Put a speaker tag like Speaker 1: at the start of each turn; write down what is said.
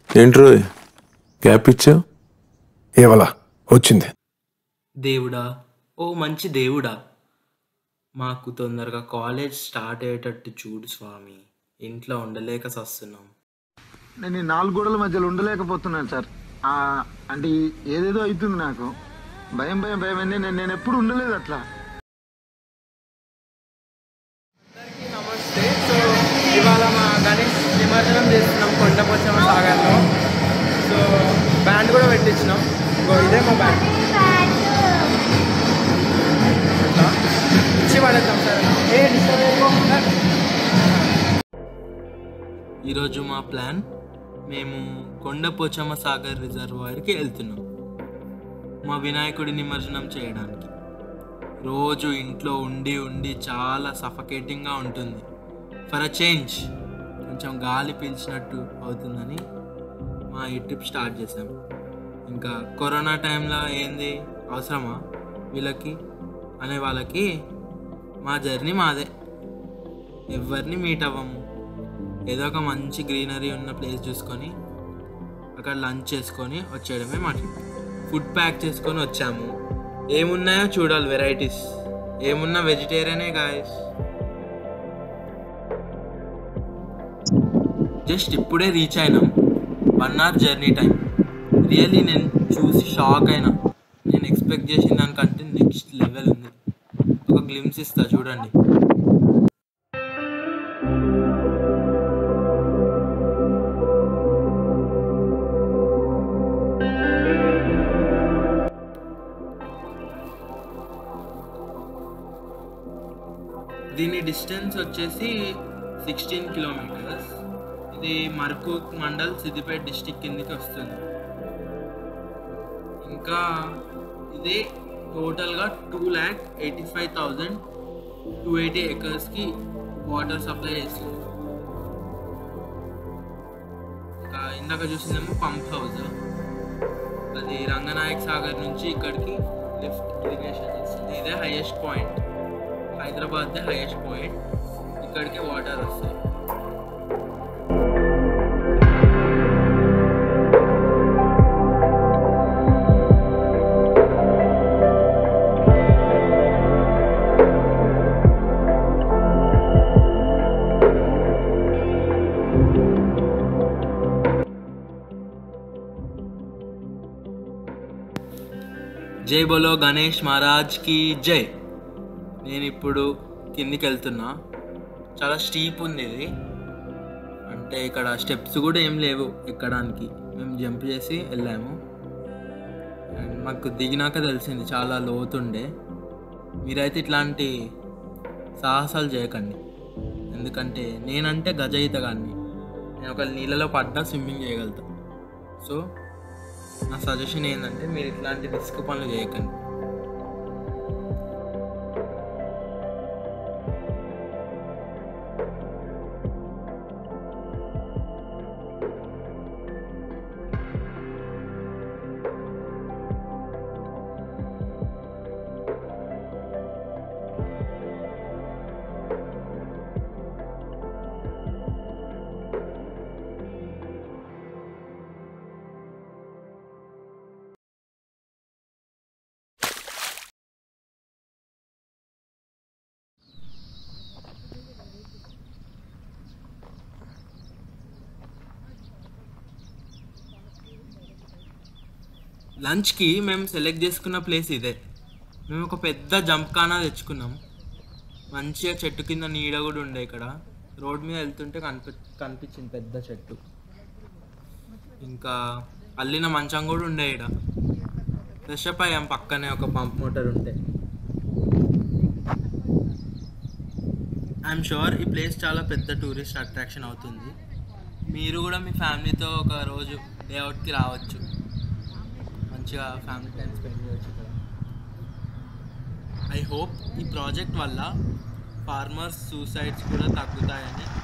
Speaker 1: ఏంట్రో gap ఇచ్చావు
Speaker 2: ఏవలా వచ్చింది
Speaker 3: దేవుడా ఓ మంచి దేవుడా మాకు తొందరగా కాలేజ్ స్టార్ట్ అయ్యేటట్టు చూడు స్వామి ఇంట్లో ఉండలేక సస్తున్నాం
Speaker 4: నేను ఈ నాలుగు గోడల మధ్యలో ఉండలేకపోతున్నాను సార్ ఆ, అంటే ఈ- ఏదేదో అవుతుంది నాకు భయం భయం భయం అని నేను నేను ఎప్పుడు ఉండలేదు అట్లా
Speaker 5: నమస్తే సో ఇవాళ మా గణేష్ నిమజ్జనం చేస్తున్నాం కొండపోచమ్మ సాగర్లో సో బ్యాండ్ కూడా పెట్టించినాం ఇంకో ఇదే మా బ్యాండ్ ఇట్లా ఇచ్చి పడేద్దాం సార్ ఏ డిస్టర్బ్ అయిపోకుండా
Speaker 3: ఈరోజు మా ప్లాన్ మేము కొండపోచమ్మ సాగర్ రిజర్వాయర్కి వెళ్తున్నాం మా వినాయకుడి నిమజ్జనం చేయడానికి రోజు ఇంట్లో ఉండి ఉండి చాలా సఫకేటింగ్గా ఉంటుంది ఫర్ అ చేంజ్ కొంచెం గాలి పీల్చినట్టు అవుతుందని మా ఈ ట్రిప్ స్టార్ట్ చేసాం ఇంకా కరోనా టైంలో ఏంది అవసరమా వీళ్ళకి అనే వాళ్ళకి మా జర్నీ మాదే ఎవరిని మీట్ అవ్వము ఏదో ఒక మంచి గ్రీనరీ ఉన్న ప్లేస్ చూసుకొని అక్కడ లంచ్ చేసుకొని వచ్చేయడమే మా ట్రిప్ ఫుడ్ ప్యాక్ చేసుకొని వచ్చాము ఏమున్నాయో చూడాలి వెరైటీస్ ఏమున్నా వెజిటేరియనే గాయస్ జస్ట్ ఇప్పుడే రీచ్ అయినాం one hour journey time really నేను చూసి షాక్ అయినా నేను ఎక్స్పెక్ట్ చేసిన దానికంటే నెక్స్ట్ లెవెల్ ఉంది ఒక గ్లిమ్స్ ఇస్తా చూడండి దీని డిస్టెన్స్ వచ్చేసి సిక్స్టీన్ కిలోమీటర్స్ ఇది మర్కూక్ మండల్ సిద్దిపేట డిస్టిక్ కిందకి వస్తుంది ఇంకా ఇది టోటల్గా two lakh eighty five thousand two eighty ఎకర్స్కి వాటర్ సప్లై చేస్తుంది ఇంకా ఇందాక చూసిందేమో పంప్ హౌస్ అది రంగనాయక్ సాగర్ నుంచి ఇక్కడికి లిఫ్ట్ ఇరిగేషన్ చేస్తుంది ఇదే highest point Hyderabad highest point ఇక్కడికే వాటర్ వస్తాయి జై బోలో గణేష్ మహారాజ్కి జై నేను ఇప్పుడు కిందికి వెళ్తున్నా చాలా స్టీప్ ఉంది ఇది అంటే ఇక్కడ స్టెప్స్ కూడా ఏం లేవు ఎక్కడానికి మేము జంప్ చేసి వెళ్ళాము అండ్ మాకు దిగినాక తెలిసింది చాలా లోతుండే మీరైతే ఇట్లాంటి సాహసాలు చేయకండి ఎందుకంటే నేనంటే గజ ఈతగాన్ని నేను ఒక నీళ్ళలో పడ్డా స్విమ్మింగ్ చేయగలుగుతా సో నా సజెషన్ ఏంటంటే మీరు ఇట్లాంటి రిస్క్ పనులు చేయకండి లంచ్కి మేము సెలెక్ట్ చేసుకున్న ప్లేస్ ఇదే మేము ఒక పెద్ద జంప్ కానా తెచ్చుకున్నాం మంచిగా చెట్టు కింద నీడ కూడా ఉండే ఇక్కడ రోడ్ మీద వెళ్తుంటే కనిపి కనిపించింది పెద్ద చెట్టు ఇంకా అల్లిన మంచం కూడా ఉండే ఇక్కడ ఫ్రెష్ అప్ అయ్యాం పక్కనే ఒక పంప్ మోటార్ ఉంటే ఐఎమ్ షూర్ ఈ ప్లేస్ చాలా పెద్ద టూరిస్ట్ అట్రాక్షన్ అవుతుంది మీరు కూడా మీ ఫ్యామిలీతో ఒక రోజు డే అవుట్కి రావచ్చు మంచిగా ఫ్యామిలీ టైం స్పెండ్ చేయొచ్చు ఇక్కడ ఐ హోప్ ఈ ప్రాజెక్ట్ వల్ల ఫార్మర్స్ సూసైడ్స్ కూడా తగ్గుతాయని